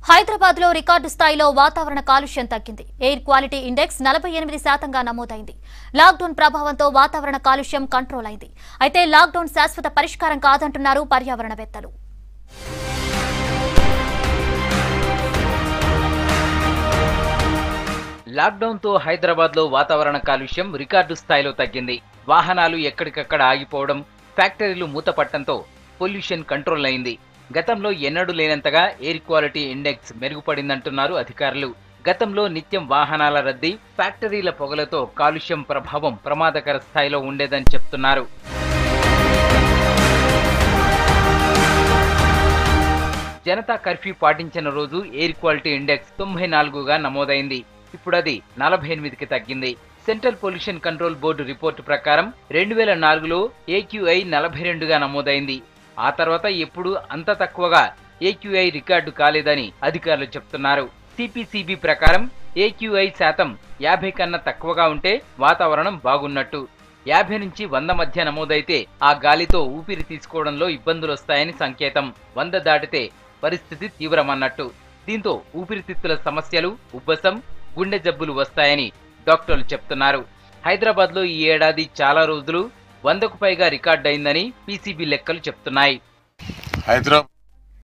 హైదరాబాద్ లో రికార్డు స్థాయిలో వాతావరణ కాలుష్యం తగ్గింది ఎయిర్ క్వాలిటీ ఇండెక్స్ నలభై ఎనిమిది శాతంగా నమోదైంది లాక్డౌన్ ప్రభావంతో వాతావరణ కాలుష్యం కంట్రోల్ అయింది అయితే లాక్డౌన్ శాశ్వత పరిష్కారం కాదంటున్నారు పర్యావరణవేత్తలు లాక్డౌన్తో హైదరాబాద్లో వాతావరణ కాలుష్యం రికార్డు స్థాయిలో తగ్గింది వాహనాలు ఎక్కడికక్కడ ఆగిపోవడం ఫ్యాక్టరీలు మూతపట్టడంతో పొల్యూషన్ కంట్రోల్ అయింది గతంలో ఎన్నడూ లేనంతగా ఎయిర్ క్వాలిటీ ఇండెక్స్ మెరుగుపడిందంటున్నారు అధికారులు గతంలో నిత్యం వాహనాల రద్దీ ఫ్యాక్టరీల పొగలతో కాలుష్యం ప్రభావం ప్రమాదకర స్థాయిలో ఉండేదని చెప్తున్నారు జనతా కర్ఫ్యూ పాటించిన రోజు ఎయిర్ క్వాలిటీ ఇండెక్స్ తొంభై నాలుగుగా నమోదైంది ఇప్పుడు అది నలభై ఎనిమిదికి తగ్గింది central pollution control board report ప్రకారం రెండు వేల నాలుగులో ఏక్యూఐ నలభై రెండుగా నమోదైంది ఆ తర్వాత ఎప్పుడు అంత తక్కువగా ఏక్యూఐ రికార్డు కాలేదని అధికారులు చెప్తున్నారు సిపిసిబి ప్రకారం ఏక్యూఐ శాతం యాభై కన్నా తక్కువగా ఉంటే వాతావరణం బాగున్నట్టు యాభై నుంచి వంద మధ్య నమోదైతే ఆ గాలితో ఊపిరి తీసుకోవడంలో ఇబ్బందులు వస్తాయని సంకేతం వంద దాటితే పరిస్థితి తీవ్రమన్నట్టు దీంతో ఊపిరితిత్తుల సమస్యలు ఉబ్బసం గుండె జబ్బులు వస్తాయని డాక్టర్లు చెప్తున్నారు హైదరాబాద్లో ఈ ఏడాది చాలా రోజులు వందకు పైగా రికార్డ్ అయిందని పీసీబీ లెక్కలు చెప్తున్నాయి హైదరాబాద్